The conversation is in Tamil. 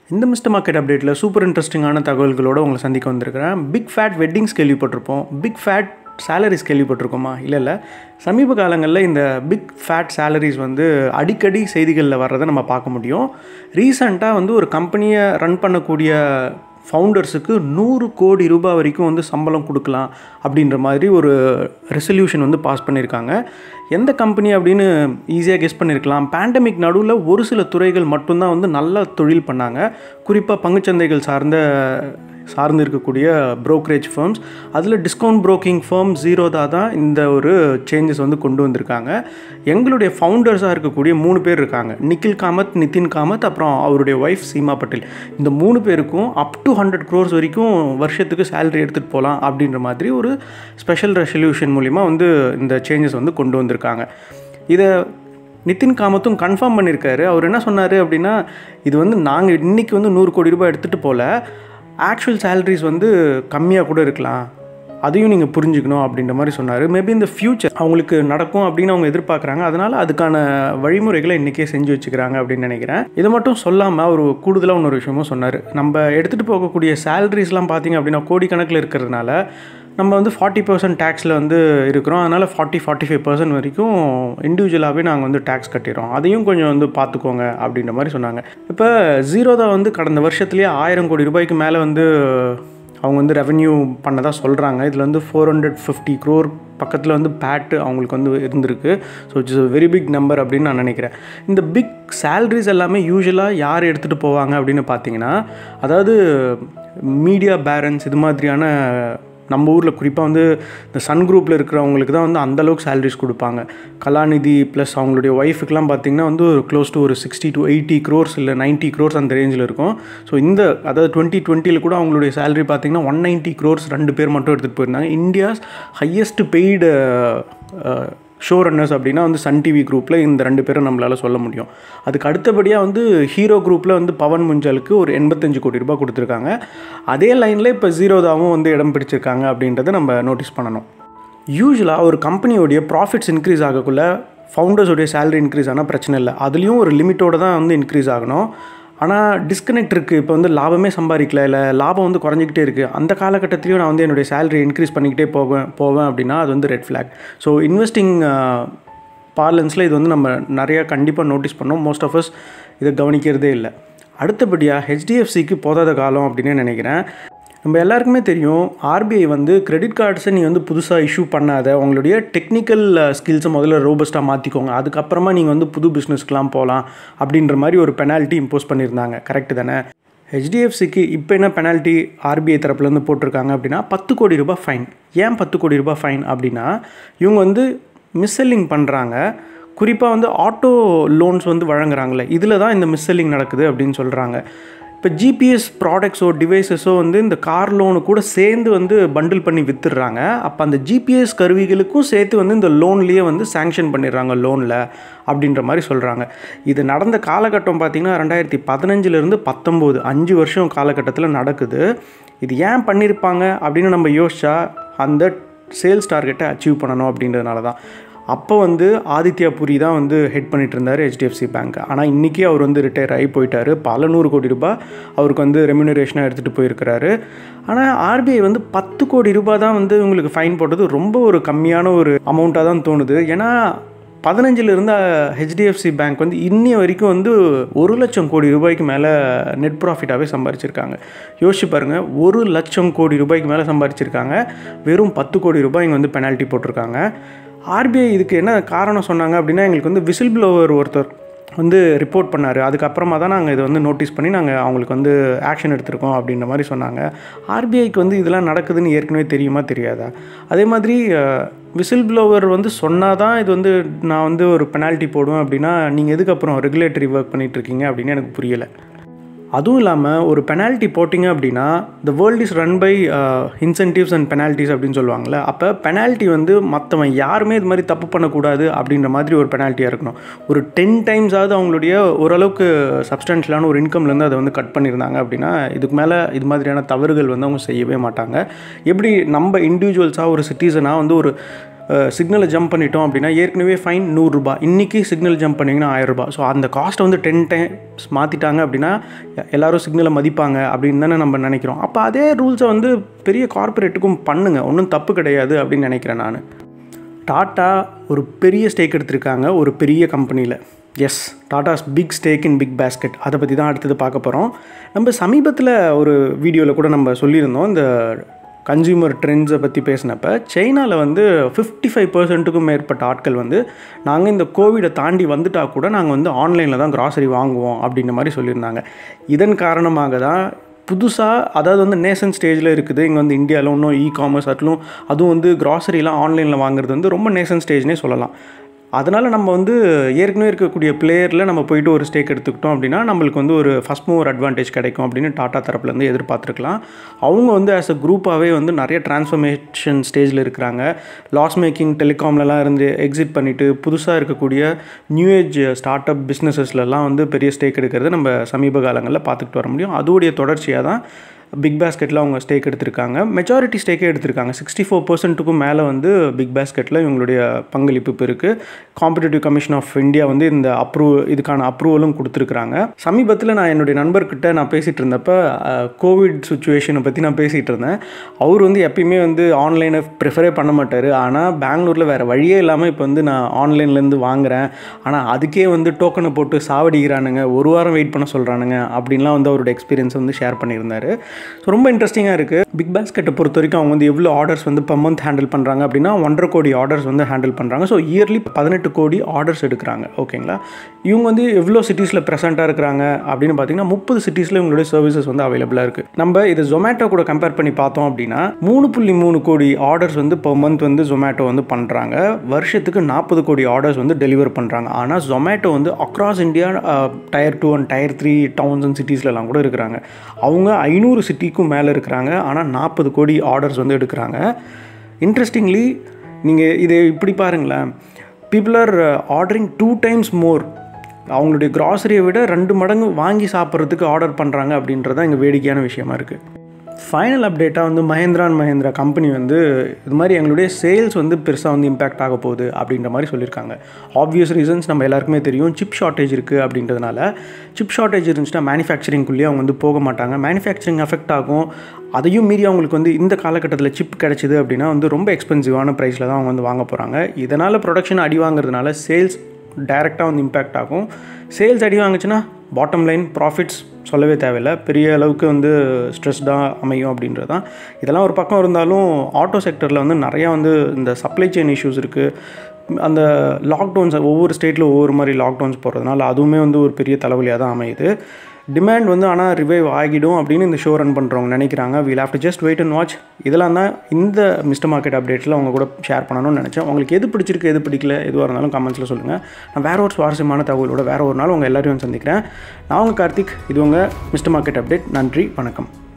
இந்த மிஸ்டர் மார்க்கெட் அப்டேட்டில் சூப்பர் இன்ட்ரெஸ்டிங்கான தகவல்களோடு உங்களை சந்திக்க வந்திருக்கிறேன் பிக் ஃபேட் வெட்டிங்ஸ் கேள்விப்பட்டிருப்போம் பிக் ஃபேட் சேலரிஸ் கேள்விப்பட்டிருக்கோமா இல்லை இல்லை சமீப காலங்களில் இந்த பிக் ஃபேட் சேலரிஸ் வந்து அடிக்கடி செய்திகளில் வர்றதை நம்ம பார்க்க முடியும் ரீசண்டாக வந்து ஒரு கம்பெனியை ரன் பண்ணக்கூடிய ஃபவுண்டர்ஸுக்கு நூறு கோடி ரூபாய் வரைக்கும் வந்து சம்பளம் கொடுக்கலாம் அப்படின்ற மாதிரி ஒரு ரெசல்யூஷன் வந்து பாஸ் பண்ணியிருக்காங்க எந்த கம்பெனி அப்படின்னு ஈஸியாக கெஸ் பண்ணியிருக்கலாம் பேண்டமிக் நடுவில் ஒரு சில துறைகள் மட்டும்தான் வந்து நல்ல தொழில் பண்ணாங்க குறிப்பாக பங்குச்சந்தைகள் சார்ந்த சார்ந்து இருக்கக்கூடிய brokerage firms அதில் டிஸ்கவுண்ட் broking firm ஜீரோதா தான் இந்த ஒரு சேஞ்சஸ் வந்து கொண்டு வந்திருக்காங்க எங்களுடைய ஃபவுண்டர்ஸாக இருக்கக்கூடிய மூணு பேர் இருக்காங்க நிக்கில் காமத் நிதின் காமத் அப்புறம் அவருடைய ஒய்ஃப் சீமா பட்டேல் இந்த மூணு பேருக்கும் அப் டு ஹண்ட்ரட் க்ரோர்ஸ் வரைக்கும் வருஷத்துக்கு சேலரி எடுத்துகிட்டு போகலாம் அப்படின்ற மாதிரி ஒரு ஸ்பெஷல் ரெசல்யூஷன் மூலிமா வந்து இந்த சேஞ்சஸ் வந்து கொண்டு வந்திருக்காங்க இதை நிதின் காமத்தும் கன்ஃபார்ம் பண்ணியிருக்காரு அவர் என்ன சொன்னார் அப்படின்னா இது வந்து நாங்கள் இன்றைக்கி வந்து நூறு கோடி ரூபாய் எடுத்துகிட்டு போகல ஆக்சுவல் சேலரிஸ் வந்து கம்மியாக கூட இருக்கலாம் அதையும் நீங்கள் புரிஞ்சுக்கணும் அப்படின்ற மாதிரி சொன்னார் மேபி இந்த ஃப்யூச்சர் அவங்களுக்கு நடக்கும் அப்படின்னு அவங்க எதிர்பார்க்குறாங்க அதனால் அதுக்கான வழிமுறைகளை இன்றைக்கே செஞ்சு வச்சுக்கிறாங்க அப்படின்னு நினைக்கிறேன் இதை மட்டும் சொல்லாமல் அவர் கூடுதலாக இன்னொரு விஷயமும் சொன்னார் நம்ம எடுத்துகிட்டு போகக்கூடிய சேலரிஸ்லாம் பார்த்தீங்க அப்படின்னா கோடிக்கணக்கில் இருக்கிறதுனால நம்ம வந்து ஃபார்ட்டி பர்சன்ட் டேக்ஸில் வந்து இருக்கிறோம் அதனால் ஃபார்ட்டி ஃபார்ட்டி ஃபைவ் பர்சன்ட் வரைக்கும் இண்டிவிஜுவலாகவே நாங்கள் வந்து டேக்ஸ் கட்டிடுறோம் அதையும் கொஞ்சம் வந்து பார்த்துக்கோங்க அப்படின்ற மாதிரி சொன்னாங்க இப்போ ஜீரோதா வந்து கடந்த வருஷத்துலேயே ஆயிரம் கோடி ரூபாய்க்கு மேலே வந்து அவங்க வந்து ரெவென்யூ பண்ணதாக சொல்கிறாங்க இதில் வந்து ஃபோர் ஹண்ட்ரட் ஃபிஃப்டி க்ரோர் பக்கத்தில் வந்து பேட்டு அவங்களுக்கு வந்து இருந்திருக்கு so it's very big number அப்படின்னு நான் நினைக்கிறேன் இந்த பிக் சேலரிஸ் எல்லாமே யூஸ்வலாக யார் எடுத்துகிட்டு போவாங்க அப்படின்னு பார்த்தீங்கன்னா அதாவது மீடியா பேரன்ஸ் இது மாதிரியான நம்ம ஊரில் குறிப்பாக வந்து இந்த சன் குரூப்பில் இருக்கிறவங்களுக்கு தான் வந்து அந்தளவுக்கு சேலரிஸ் கொடுப்பாங்க கலாநிதி ப்ளஸ் அவங்களுடைய ஒய்ஃபுக்கெலாம் பார்த்திங்கன்னா வந்து ஒரு க்ளோஸ் டு ஒரு சிக்ஸ்டி டு எயிட்டி க்ரோர்ஸ் இல்லை நைன்ட்டி க்ரோர்ஸ் அந்த ரேஞ்சில் இருக்கும் ஸோ இந்த அதாவது டுவெண்ட்டி டுவெண்ட்டியில் கூட அவங்களுடைய சேலரி பார்த்திங்கன்னா ஒன் நைன்ட்டி க்ரோர்ஸ் ரெண்டு பேர் மட்டும் எடுத்துகிட்டு போயிருந்தாங்க India's highest paid show runners அப்படின்னா வந்து சன் டிவி குரூப்பில் இந்த ரெண்டு பேரும் நம்மளால் சொல்ல முடியும் அதுக்கு அடுத்தபடியாக வந்து ஹீரோ குரூப்பில் வந்து பவன் முஞ்சலுக்கு ஒரு எண்பத்தஞ்சு கோடி ரூபாய் கொடுத்துருக்காங்க அதே லைனில் இப்போ ஜீரோதாவும் வந்து இடம் பிடிச்சிருக்காங்க அப்படின்றத நம்ம நோட்டீஸ் பண்ணணும் யூஸ்வலாக ஒரு கம்பெனியோடைய ப்ராஃபிட்ஸ் இன்க்ரீஸ் ஆகக்குள்ள ஃபவுண்டர்ஸோடைய சேலரி இன்க்ரீஸ் ஆனால் பிரச்சனை இல்லை அதுலேயும் ஒரு லிமிட்டோடு தான் வந்து இன்க்ரீஸ் ஆகணும் ஆனால் டிஸ்கனெக்ட் இருக்குது இப்போ வந்து லாபமே சம்பாதிக்கல இல்லை லாபம் வந்து குறைஞ்சிக்கிட்டே இருக்குது அந்த காலகட்டத்திலையும் நான் வந்து என்னுடைய சேலரி இன்க்ரீஸ் பண்ணிக்கிட்டே போவேன் போவேன் அப்படின்னா அது வந்து ரெட் ஃப்ளாக் ஸோ இன்வெஸ்டிங் பார்லன்ஸில் இது வந்து நம்ம நிறையா கண்டிப்பாக நோட்டீஸ் பண்ணோம் மோஸ்ட் ஆஃப் அஸ் இதை கவனிக்கிறதே இல்லை அடுத்தபடியாக ஹெச்டிஎஃப்சிக்கு போதாத காலம் அப்படின்னு நினைக்கிறேன் நம்ம எல்லாருக்குமே தெரியும் ஆர்பிஐ வந்து கிரெடிட் கார்ட்ஸை நீ வந்து புதுசாக இஷ்யூ பண்ணாத உங்களுடைய டெக்னிக்கல் ஸ்கில்ஸை முதல்ல ரோபஸ்ட்டாக மாற்றிக்கோங்க அதுக்கப்புறமா நீங்கள் வந்து புது பிஸ்னஸ்க்கெலாம் போகலாம் அப்படின்ற மாதிரி ஒரு பெனால்ட்டி இம்போஸ் பண்ணியிருந்தாங்க கரெக்டு தானே ஹெச்டிஎஃப்சிக்கு இப்போ என்ன பெனால்ட்டி ஆர்பிஐ தரப்புலேருந்து போட்டிருக்காங்க அப்படின்னா பத்து கோடி ரூபாய் ஃபைன் ஏன் பத்து கோடி ரூபாய் ஃபைன் அப்படின்னா இவங்க வந்து மிஸ்செல்லிங் பண்ணுறாங்க குறிப்பாக வந்து ஆட்டோ லோன்ஸ் வந்து வழங்குறாங்களே இதில் தான் இந்த மிஸ்செல்லிங் நடக்குது அப்படின்னு சொல்கிறாங்க இப்போ ஜிபிஎஸ் ப்ராடக்ட்ஸோ டிவைசஸோ வந்து இந்த கார் லோனு கூட சேர்ந்து வந்து பண்டில் பண்ணி வித்துடுறாங்க அப்போ அந்த ஜிபிஎஸ் கருவிகளுக்கும் சேர்த்து வந்து இந்த லோன்லேயே வந்து சேங்ஷன் பண்ணிடுறாங்க லோனில் அப்படின்ற மாதிரி சொல்கிறாங்க இது நடந்த காலகட்டம் பார்த்திங்கன்னா ரெண்டாயிரத்தி பதினஞ்சுலேருந்து பத்தொம்போது அஞ்சு வருஷம் காலகட்டத்தில் நடக்குது இது ஏன் பண்ணியிருப்பாங்க அப்படின்னு நம்ம யோசிச்சா அந்த சேல்ஸ் டார்கெட்டை அச்சீவ் பண்ணணும் அப்படின்றதுனால தான் அப்போ வந்து ஆதித்யா புரி தான் வந்து ஹெட் பண்ணிட்டு இருந்தார் ஹெச்டிஎஃப்சி பேங்க் ஆனால் இன்றைக்கி அவர் வந்து ரிட்டையர் ஆகி போயிட்டார் பல நூறு கோடி ரூபாய் அவருக்கு வந்து ரெம்யூனரேஷனாக எடுத்துகிட்டு போயிருக்கிறாரு ஆனால் ஆர்பிஐ வந்து பத்து கோடி ரூபாய் தான் வந்து உங்களுக்கு ஃபைன் போட்டது ரொம்ப ஒரு கம்மியான ஒரு அமௌண்ட்டாக தான் தோணுது ஏன்னா பதினஞ்சில் இருந்த ஹெச்டிஎஃப்சி பேங்க் வந்து இன்னிய வரைக்கும் வந்து ஒரு லட்சம் கோடி ரூபாய்க்கு மேலே நெட் ப்ராஃபிட்டாகவே சம்பாரிச்சிருக்காங்க யோசிச்சு பாருங்கள் ஒரு லட்சம் கோடி ரூபாய்க்கு மேலே சம்பாரிச்சிருக்காங்க வெறும் பத்து கோடி ரூபாய் இங்கே வந்து பெனால்ட்டி போட்டிருக்காங்க ஆர்பிஐ இதுக்கு என்ன காரணம் சொன்னாங்க அப்படின்னா எங்களுக்கு வந்து விசில் ப்ளோவர் ஒருத்தர் வந்து ரிப்போர்ட் பண்ணார் அதுக்கப்புறமா தான் நாங்கள் இதை வந்து நோட்டீஸ் பண்ணி நாங்கள் அவங்களுக்கு வந்து ஆக்ஷன் எடுத்திருக்கோம் அப்படின்ற மாதிரி சொன்னாங்க ஆர்பிஐக்கு வந்து இதெல்லாம் நடக்குதுன்னு ஏற்கனவே தெரியுமா தெரியாதா அதே மாதிரி விசில் ப்ளோவர் வந்து சொன்னால் தான் இது வந்து நான் வந்து ஒரு பெனால்ட்டி போடுவேன் அப்படின்னா நீங்கள் எதுக்கு அப்புறம் ரெகுலேட்டரி ஒர்க் பண்ணிகிட்ருக்கீங்க அப்படின்னு எனக்கு புரியலை அதுவும் இல்லாமல் ஒரு பெனால்ட்டி போட்டிங்க அப்படின்னா the world is run by incentives and penalties அப்படின்னு சொல்லுவாங்கள்ல அப்போ பெனால்ட்டி வந்து மற்றவன் யாருமே இது மாதிரி தப்பு பண்ணக்கூடாது அப்படின்ற மாதிரி ஒரு பெனால்ட்டியாக இருக்கணும் ஒரு டென் டைம்ஸாவது அவங்களுடைய ஓரளவுக்கு சப்ஸ்டான்ஷியலான ஒரு இன்கம்லேருந்து அதை வந்து கட் பண்ணியிருந்தாங்க அப்படின்னா இதுக்கு மேலே இது மாதிரியான தவறுகள் வந்து அவங்க செய்யவே மாட்டாங்க எப்படி நம்ம இண்டிவிஜுவல்ஸாக ஒரு சிட்டிசனாக வந்து ஒரு சிக்னலை ஜம்ப் பண்ணிட்டோம் அப்படின்னா ஏற்கனவே ஃபைன் நூறுரூபா இன்றைக்கி சிக்னல் ஜம்ப் பண்ணிங்கன்னா ஆயிரரூபா ஸோ அந்த காஸ்ட்டை வந்து டென் டைம்ஸ் மாற்றிட்டாங்க அப்படின்னா எல்லோரும் சிக்னலை மதிப்பாங்க அப்படின்னு தானே நம்ம நினைக்கிறோம் அப்போ அதே ரூல்ஸை வந்து பெரிய கார்ப்பரேட்டுக்கும் பண்ணுங்கள் ஒன்றும் தப்பு கிடையாது அப்படின்னு நினைக்கிறேன் நான் டாட்டா ஒரு பெரிய ஸ்டேக் எடுத்திருக்காங்க ஒரு பெரிய கம்பெனியில் as Tata's big stake in BigBasket அதை பற்றி தான் அடுத்தது பார்க்க போகிறோம் நம்ம சமீபத்தில் ஒரு வீடியோவில் கூட நம்ம சொல்லியிருந்தோம் இந்த கன்சியூமர் ட்ரெண்ட்ஸை பற்றி பேசினப்ப சைனாவில் வந்து ஃபிஃப்டி ஃபைவ் பர்சன்ட்டுக்கும் மேற்பட்ட ஆட்கள் வந்து நாங்கள் இந்த கோவிடை தாண்டி வந்துட்டால் கூட நாங்கள் வந்து ஆன்லைனில் தான் கிராசரி வாங்குவோம் அப்படின்ற மாதிரி சொல்லியிருந்தாங்க இதன் காரணமாக தான் புதுசாக அதாவது வந்து நேஷன் ஸ்டேஜில் இருக்குது இங்கே வந்து இந்தியாவில் இன்னும் இ காமர்ஸ் அட்லும் அதுவும் வந்து கிராசரிலாம் ஆன்லைனில் வாங்குறது வந்து ரொம்ப நேஷன் ஸ்டேஜ்னே சொல்லலாம் அதனால் நம்ம வந்து ஏற்கனவே இருக்கக்கூடிய பிளேயரில் நம்ம போயிட்டு ஒரு ஸ்டேக் எடுத்துக்கிட்டோம் அப்படின்னா நம்மளுக்கு வந்து ஒரு ஃபஸ்ட் மூவர் அட்வான்டேஜ் கிடைக்கும் அப்படின்னு டாட்டா தரப்புலேருந்து எதிர்பார்த்துருக்கலாம் அவங்க வந்து ஆஸ் அ குரூப்பாகவே வந்து நிறைய டிரான்ஸ்ஃபர்மேஷன் ஸ்டேஜில் இருக்கிறாங்க லாஸ் மேக்கிங் டெலிகாம்லலாம் இருந்து எக்ஸிட் பண்ணிவிட்டு புதுசாக இருக்கக்கூடிய நியூ ஏஜ் ஸ்டார்ட் அப் பிஸ்னஸஸ்லலாம் வந்து பெரிய ஸ்டேக் எடுக்கிறது நம்ம சமீப காலங்களில் பார்த்துக்கிட்டு வர முடியும் அதோடைய தொடர்ச்சியாக தான் பிக் பேஸ்கெட்டில் அவங்க ஸ்டேக் எடுத்திருக்காங்க மெஜாரிட்டி ஸ்டேக்கே எடுத்திருக்காங்க சிக்ஸ்டி ஃபோர் பர்சன்ட்டுக்கும் மேலே வந்து பிக் பேஸ்கெட்டில் இவங்களுடைய பங்களிப்பு இப்போ இருக்குது காம்படிட்டிவ் கமிஷன் ஆஃப் இந்தியா வந்து இந்த அப்ரூவ் இதுக்கான அப்ரூவலும் கொடுத்துருக்குறாங்க சமீபத்தில் நான் என்னுடைய நண்பர்கிட்ட நான் பேசிகிட்டு இருந்தப்போ கோவிட் சுச்சுவேஷனை பற்றி நான் பேசிகிட்டு இருந்தேன் அவர் வந்து எப்பயுமே வந்து ஆன்லைனை ப்ரிஃபரே பண்ண மாட்டார் ஆனால் பெங்களூரில் வேறு வழியே இல்லாமல் இப்போ வந்து நான் ஆன்லைன்லேருந்து வாங்குகிறேன் ஆனால் அதுக்கே வந்து டோக்கனை போட்டு சாவடிக்கிறானுங்க ஒரு வாரம் வெயிட் பண்ண சொல்கிறானுங்க அப்படின்லாம் வந்து அவரோட எக்ஸ்பீரியன்ஸ் வந்து ஷேர் பண்ணியிருந்தார் ஸோ ரொம்ப இன்ட்ரெஸ்டிங்காக இருக்குது பிக் பாஸ்கெட்டை பொறுத்த வரைக்கும் அவங்க வந்து எவ்வளோ ஆர்டர்ஸ் வந்து பர் மந்த் ஹேண்டில் பண்ணுறாங்க அப்படின்னா ஒன்றரை கோடி ஆர்டர்ஸ் வந்து ஹேண்டில் பண்ணுறாங்க ஸோ இயர்லி பதினெட்டு கோடி ஆர்டர்ஸ் எடுக்கிறாங்க ஓகேங்களா இவங்க வந்து எவ்வளோ சிட்டிஸில் ப்ரெசென்ட்டாக இருக்கிறாங்க அப்படின்னு பார்த்தீங்கன்னா முப்பது சிட்டிஸில் இவங்களுடைய சர்வீசஸ் வந்து அவைலபிளாக இருக்குது நம்ம இதை ஜொமேட்டோ கூட கம்பேர் பண்ணி பார்த்தோம் அப்படின்னா மூணு புள்ளி மூணு கோடி ஆர்டர்ஸ் வந்து பர் மந்த் வந்து ஜொமேட்டோ வந்து பண்ணுறாங்க வருஷத்துக்கு நாற்பது கோடி ஆர்டர்ஸ் வந்து டெலிவர் பண்ணுறாங்க ஆனால் ஜொமேட்டோ வந்து across India tier two and tier three towns and சிட்டிஸ்லலாம் கூட இருக்கிறாங்க அவங்க ஐநூறு சிட்டிக்கும் மேலே இருக்கிறாங்க ஆனால் நாற்பது கோடி ஆர்டர்ஸ் வந்து எடுக்கிறாங்க இன்ட்ரெஸ்டிங்லி நீங்கள் இதை இப்படி பாருங்களேன் people are ordering two times more அவங்களுடைய கிராசரியை விட ரெண்டு மடங்கு வாங்கி சாப்பிட்றதுக்கு ஆர்டர் பண்ணுறாங்க அப்படின்றது தான் இங்கே வேடிக்கையான விஷயமா இருக்குது ஃபைனல் அப்டேட்டாக வந்து மஹேந்திரா அண்ட் மஹேந்திரா கம்பெனி வந்து இது மாதிரி எங்களுடைய சேல்ஸ் வந்து பெருசாக வந்து இம்பேக்ட் ஆக போகுது அப்படின்ற மாதிரி சொல்லியிருக்காங்க ஆப்வியஸ் ரீசன்ஸ் நம்ம எல்லாருக்குமே தெரியும் சிப் ஷார்ட்டேஜ் இருக்குது அப்படின்றதுனால சிப் ஷார்ட்டேஜ் இருந்துச்சுன்னா மேனுஃபேக்சரிங்குள்ளேயே அவங்க வந்து போக மாட்டாங்க மேனுஃபேக்சரிங் அஃபெக்ட் ஆகும் அதையும் மீறி அவங்களுக்கு வந்து இந்த காலகட்டத்தில் சிப் கிடச்சிது அப்படின்னா வந்து ரொம்ப எக்ஸ்பென்சிவான ப்ரைஸில் தான் அவங்க வந்து வாங்க போகிறாங்க இதனால் ப்ரொடக்ஷன் அடி வாங்குறதுனால சேல்ஸ் டைரெக்டாக வந்து இம்பேக்ட் ஆகும் சேல்ஸ் அடி வாங்குச்சுன்னா பாட்டம் லைன் ப்ராஃபிட்ஸ் சொல்லவே தேவையில்லை பெரிய அளவுக்கு வந்து ஸ்ட்ரெஸ்டாக அமையும் அப்படின்றது தான் இதெல்லாம் ஒரு பக்கம் இருந்தாலும் ஆட்டோ செக்டரில் வந்து நிறையா வந்து இந்த சப்ளை செயின் இஷ்யூஸ் இருக்குது அந்த லாக்டவுன்ஸ் ஒவ்வொரு ஸ்டேட்டில் ஒவ்வொரு மாதிரி லாக்டவுன்ஸ் போகிறதுனால அதுவுமே வந்து ஒரு பெரிய தலைவலியாக தான் அமையுது டிமாண்ட் வந்து ஆனால் ரிவைவ் ஆகிடும் அப்படின்னு இந்த ஷோ ரன் பண்ணுறவங்க நினைக்கிறாங்க we'll have to just wait and watch இதெல்லாம் தான் இந்த மிஸ்டர் மார்க்கெட் அப்டேட்டில் அவங்க கூட ஷேர் பண்ணணும்னு நினச்சேன் உங்களுக்கு எது பிடிச்சிருக்கு எது பிடிக்கல எதுவாக இருந்தாலும் கமெண்ட்ஸில் சொல்லுங்கள் நான் வேறு ஒரு சுவாரஸ்யமான தகவலோட வேறு ஒரு நாள் உங்கள் எல்லாரையும் சந்திக்கிறேன் நான் உங்கள் கார்த்திக் இது உங்கள் மிஸ்டர் மார்க்கெட் அப்டேட் நன்றி வணக்கம்